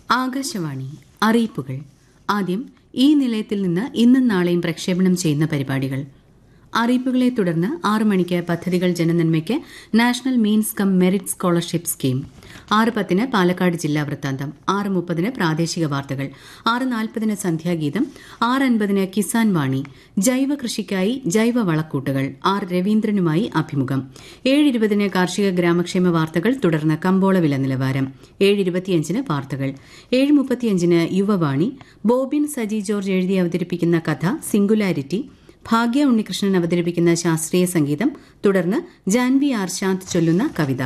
ആകാശവാണി അറിയിപ്പുകൾ ആദ്യം ഈ നിലയത്തിൽ നിന്ന് ഇന്നും നാളെയും പ്രക്ഷേപണം ചെയ്യുന്ന പരിപാടികൾ അറിയിപ്പുകളെ തുടർന്ന് ആറ് മണിക്ക് പദ്ധതികൾ ജനനന്മയ്ക്ക് national means cum merit scholarship scheme ആറ് പത്തിന് പാലക്കാട് ജില്ലാ വൃത്താന്തം ആറ് മുപ്പതിന് പ്രാദേശിക വാർത്തകൾ ആറ് നാൽപ്പതിന് സന്ധ്യാഗീതം ആറ് അൻപതിന് കിസാൻ വാണി ജൈവ കൃഷിക്കായി ജൈവ വളക്കൂട്ടുകൾ ആർ രവീന്ദ്രനുമായി അഭിമുഖം ഏഴ് ഇരുപതിന് കാർഷിക ഗ്രാമക്ഷേമ വാർത്തകൾ തുടർന്ന് കമ്പോള വില നിലവാരം ഏഴ് ഇരുപത്തിയഞ്ചിന് വാർത്തകൾ ഏഴ് മുപ്പത്തിയഞ്ചിന് യുവവാണി ബോബിൻ സജി ജോർജ് എഴുതി അവതരിപ്പിക്കുന്ന കഥ സിംഗുലാരിറ്റി ഭാഗ്യ ഉണ്ണികൃഷ്ണൻ അവതരിപ്പിക്കുന്ന ശാസ്ത്രീയ സംഗീതം തുടർന്ന് ജാൻവി ആർ ശാന്ത് ചൊല്ലുന്ന കവിത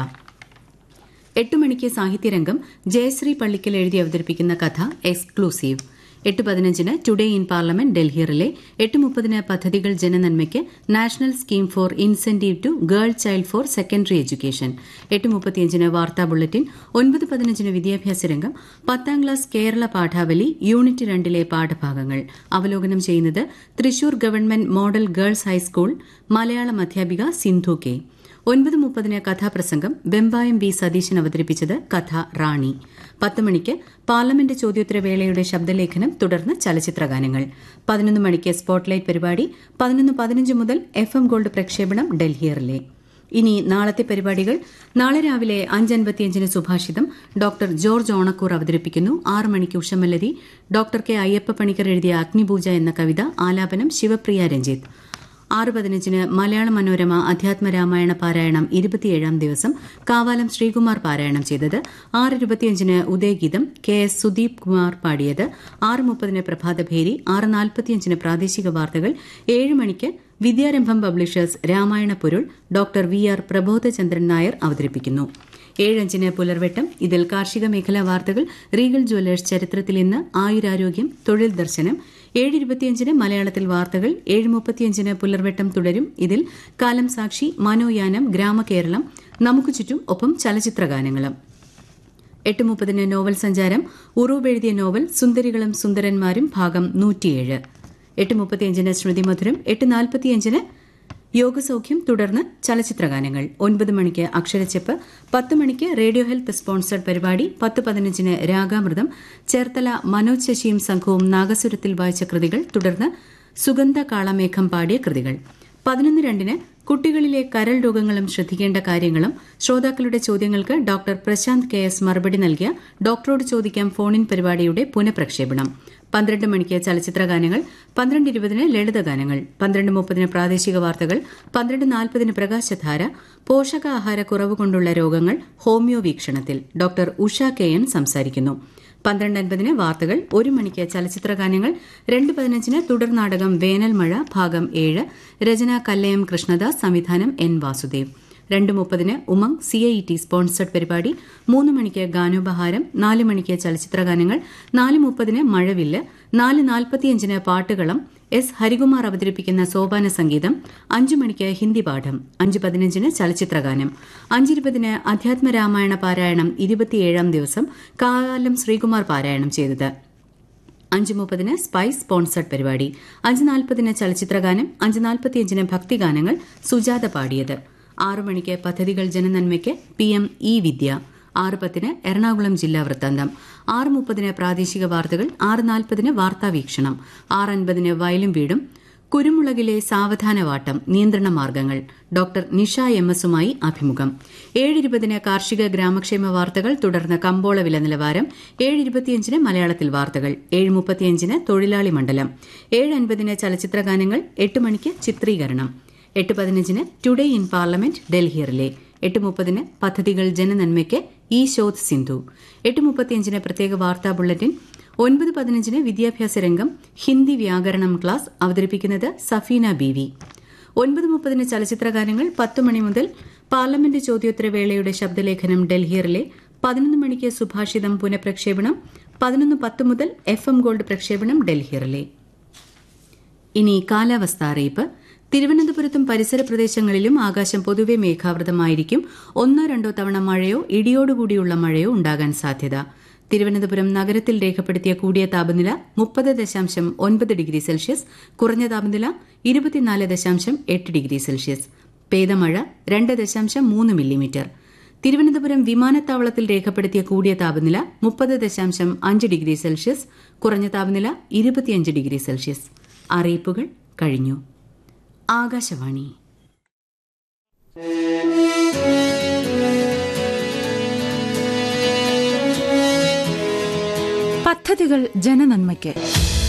എട്ട് മണിക്ക് സാഹിത്യരംഗം ജയശ്രീ പള്ളിക്കൽ എഴുതി അവതരിപ്പിക്കുന്ന കഥ എക്സ്ക്ലൂസീവ് എട്ട് പതിനഞ്ചിന് today in parliament Delhi relay എട്ട് മുപ്പതിന് പദ്ധതികൾ ജനനന്മയ്ക്ക് national scheme for incentive to girl child for secondary education എട്ട് മുപ്പത്തിയഞ്ചിന് വാർത്താ ബുള്ളറ്റിൻ ഒൻപത് പതിനഞ്ചിന് വിദ്യാഭ്യാസ രംഗം പത്താം ക്ലാസ് കേരള പാഠാവലി യൂണിറ്റ് രണ്ടിലെ പാഠഭാഗങ്ങൾ അവലോകനം ചെയ്യുന്നത് Thrissur government model girls high school Malayalam അധ്യാപിക സിന്ധു കെ ഒൻപത് മുപ്പതിന് കഥാപ്രസംഗം വെമ്പായം ബി സതീശൻ അവതരിപ്പിച്ചത് കഥ റാണി പത്ത് മണിക്ക് പാർലമെന്റ് ചോദ്യോത്തരവേളയുടെ ശബ്ദലേഖനം തുടർന്ന് ചലച്ചിത്രഗാനങ്ങൾ പതിനൊന്ന് മണിക്ക് സ്പോട്ട്ലൈറ്റ് പരിപാടി പതിനൊന്ന് പതിനഞ്ച് മുതൽ എഫ് എം ഗോൾഡ് പ്രക്ഷേപണം ഡൽഹിയറിലെ ഇനി നാളത്തെ പരിപാടികൾ നാളെ രാവിലെ അഞ്ചൻപത്തിയഞ്ചിന് സുഭാഷിതം ഡോക്ടർ ജോർജ് ഓണക്കൂർ അവതരിപ്പിക്കുന്നു ആറ് മണിക്ക് ഉഷമല്ലരി ഡോക്ടർ കെ അയ്യപ്പ പണിക്കർ എഴുതിയ അഗ്നിപൂജ എന്ന കവിത ആലാപനം ശിവപ്രിയ രഞ്ജിത്ത് ആറ് പതിനഞ്ചിന് മലയാള മനോരമ അധ്യാത്മ രാമായണ പാരായണം ഇരുപത്തിയേഴാം ദിവസം കാവാലം ശ്രീകുമാർ പാരായണം ചെയ്തത് ആറ് ഇരുപത്തിയഞ്ചിന് ഉദയഗീതം കെ എസ് സുദീപ് കുമാർ പാടിയത് ആറ് മുപ്പതിന് പ്രഭാതഭേരി ആറ് നാൽപ്പത്തിയഞ്ചിന് പ്രാദേശിക വാർത്തകൾ ഏഴ് മണിക്ക് വിദ്യാരംഭം പബ്ലിഷേഴ്സ് രാമായണ പൊരുൾ doctor V R Prabodhachandran Nair അവതരിപ്പിക്കുന്നു ഏഴഞ്ചിന് പുലർവെട്ടം ഇതിൽ കാർഷിക മേഖലാ വാർത്തകൾ റീഗൽ ജ്വല്ലേഴ്സ് ചരിത്രത്തിൽ ഇന്ന് ആയുരാരോഗ്യം തൊഴിൽ ദർശനം ഏഴ് ഇരുപത്തിയഞ്ചിന് മലയാളത്തിൽ വാർത്തകൾ ഏഴ് മുപ്പത്തിയഞ്ചിന് പുലർവെട്ടം തുടരും ഇതിൽ കാലം സാക്ഷി മനോയാനം ഗ്രാമകേരളം നമുക്ക് ചുറ്റും ഒപ്പം ചലച്ചിത്രഗാനങ്ങളും എട്ട് മുപ്പതിന് നോവൽ സഞ്ചാരം ഉറൂബ് എഴുതിയ നോവൽ സുന്ദരികളും സുന്ദരന്മാരും ഭാഗം നൂറ്റിയേഴ് എട്ട് മുപ്പത്തിയഞ്ചിന് സ്മൃതി മധുരം എട്ട് നാൽപ്പത്തിയഞ്ചിന് യോഗസൌഖ്യം തുടർന്ന് ചലച്ചിത്രഗാനങ്ങൾ ഒൻപത് മണിക്ക് അക്ഷരച്ചെപ്പ് പത്ത് മണിക്ക് റേഡിയോ ഹെൽത്ത് സ്പോൺസർഡ് പരിപാടി പത്ത് പതിനഞ്ചിന് രാഗാമൃതം ചേർത്തല മനോജ് ശശിയും സംഘവും നാഗസുരത്തിൽ വായിച്ച കൃതികൾ തുടർന്ന് സുഗന്ധ കാളമേഘം പാടിയ കൃതികൾ പതിനൊന്ന് രണ്ടിന് കുട്ടികളിലെ കരൾ രോഗങ്ങളും ശ്രദ്ധിക്കേണ്ട കാര്യങ്ങളും ശ്രോതാക്കളുടെ ചോദ്യങ്ങൾക്ക് ഡോക്ടർ പ്രശാന്ത് കെ എസ് മറുപടി നൽകിയ ഡോക്ടറോട് ചോദിക്കാം ഫോണിൻ പരിപാടിയുടെ പുനഃപ്രക്ഷേപണം പന്ത്രണ്ട് മണിക്ക് ചലച്ചിത്രഗാനങ്ങൾ പന്ത്രണ്ട് ഇരുപതിന് ലളിതഗാനങ്ങൾ പന്ത്രണ്ട് മുപ്പതിന് പ്രാദേശിക വാർത്തകൾ പന്ത്രണ്ട് നാൽപ്പതിന് പ്രകാശധാര പോഷകാഹാര കുറവ് കൊണ്ടുള്ള രോഗങ്ങൾ ഹോമിയോ വീക്ഷണത്തിൽ ഡോക്ടർ ഉഷ കെ എൻ സംസാരിക്കുന്നു പന്ത്രണ്ട് അൻപതിന് വാർത്തകൾ ഒരു മണിക്ക് ചലച്ചിത്രഗാനങ്ങൾ രണ്ട് പതിനഞ്ചിന് തുടർനാടകം വേനൽ മഴ ഭാഗം ഏഴ് രചന കല്ലയം കൃഷ്ണദാസ് സംവിധാനം എൻ വാസുദേവ് രണ്ട് മുപ്പതിന് Umang C I T sponsored പരിപാടി മൂന്ന് മണിക്ക് ഗാനോപഹാരം നാല് മണിക്ക് ചലച്ചിത്രഗാനങ്ങൾ നാല് മുപ്പതിന് മഴവില്ല് നാല് നാൽപ്പത്തിയഞ്ചിന് പാട്ടുകളം എസ് ഹരികുമാർ അവതരിപ്പിക്കുന്ന സോപാന സംഗീതം അഞ്ചു മണിക്ക് ഹിന്ദി പാഠം അഞ്ച് പതിനഞ്ചിന് ചലച്ചിത്രഗാനം അഞ്ചിരുപതിന് അധ്യാത്മ രാമായണ പാരായണം ഇരുപത്തിയേഴാം ദിവസം കാലം ശ്രീകുമാർ പാരായണം ചെയ്തത് അഞ്ച് മുപ്പതിന് സ്പൈസ് സ്പോൺസർഡ് പരിപാടി അഞ്ച് നാൽപ്പതിന് ചലച്ചിത്രഗാനം അഞ്ച് നാൽപ്പത്തിയഞ്ചിന് ഭക്തിഗാനങ്ങൾ സുജാത പാടിയത് ആറു മണിക്ക് പദ്ധതികൾ ജനനന്മയ്ക്ക് പി എം ഇ വിദ്യ ആറ് പത്തിന് എറണാകുളം ജില്ലാ വൃത്താന്തം ആറ് മുപ്പതിന് പ്രാദേശിക വാർത്തകൾ ആറ് നാൽപ്പതിന് വാർത്താവീക്ഷണം ആറ് അൻപതിന് വയലും വീടും കുരുമുളകിലെ സാവധാനവാട്ടം നിയന്ത്രണ മാർഗങ്ങൾ ഡോക്ടർ നിഷ എം എസുമായി അഭിമുഖം ഏഴ് ഇരുപതിന് കാർഷിക ഗ്രാമക്ഷേമ വാർത്തകൾ തുടർന്ന് കമ്പോള വില നിലവാരം ഏഴ് ഇരുപത്തിയഞ്ചിന് മലയാളത്തിൽ വാർത്തകൾ ഏഴ് മുപ്പത്തിയഞ്ചിന് തൊഴിലാളി മണ്ഡലം ഏഴ് അൻപതിന് ചലച്ചിത്രഗാനങ്ങൾ എട്ട് മണിക്ക് ചിത്രീകരണം എട്ട് പതിനഞ്ചിന് ടുഡേ ഇൻ പാർലമെന്റ് ഡൽഹിയറിലെ എട്ട് മുപ്പതിന് പദ്ധതികൾ ജനനന്മയ്ക്ക് ഇ ശോധ് സിന്ധു എട്ട് മുപ്പത്തിയഞ്ചിന് പ്രത്യേക വാർത്താ ബുള്ളറ്റിൻ ഒൻപത് പതിനഞ്ചിന് വിദ്യാഭ്യാസ രംഗം ഹിന്ദി വ്യാകരണം ക്ലാസ് അവതരിപ്പിക്കുന്നത് സഫീന ബി വി ഒൻപത് മുപ്പതിന് ചലച്ചിത്രഗാനങ്ങൾ പത്ത് മണി മുതൽ പാർലമെന്റ് ചോദ്യോത്തരവേളയുടെ ശബ്ദലേഖനം ഡൽഹിയറിലെ പതിനൊന്ന് മണിക്ക് സുഭാഷിതം പുനഃപ്രക്ഷേപണം പതിനൊന്ന് പത്ത് മുതൽ എഫ് എം ഗോൾഡ് പ്രക്ഷേപണം ഡൽഹിയറിലെ ഇനി കാലാവസ്ഥ അറിയിപ്പ് തിരുവനന്തപുരത്തും പരിസര പ്രദേശങ്ങളിലും ആകാശം പൊതുവെ മേഘാവൃതമായിരിക്കും ഒന്നോ രണ്ടോ തവണ മഴയോ ഇടിയോടുകൂടിയുള്ള മഴയോ ഉണ്ടാകാൻ സാധ്യത തിരുവനന്തപുരം നഗരത്തിൽ രേഖപ്പെടുത്തിയ കൂടിയ താപനില മുപ്പത് ദശാംശം ഒൻപത് ഡിഗ്രി സെൽഷ്യസ് കുറഞ്ഞ താപനില ഇരുപത്തിനാല് ദശാംശം എട്ട് ഡിഗ്രി സെൽഷ്യസ് പെയ്ത മഴ രണ്ട് ദശാംശം മൂന്ന് മില്ലിമീറ്റർ തിരുവനന്തപുരം വിമാനത്താവളത്തിൽ രേഖപ്പെടുത്തിയ കൂടിയ താപനില മുപ്പത് ദശാംശം അഞ്ച് ഡിഗ്രി സെൽഷ്യസ് കുറഞ്ഞ താപനില ഇരുപത്തിയഞ്ച് ഡിഗ്രി സെൽഷ്യസ് അറിയിപ്പുകൾ കഴിഞ്ഞു ആകാശവാണി പദ്ധതികൾ ജനനന്മയ്ക്ക്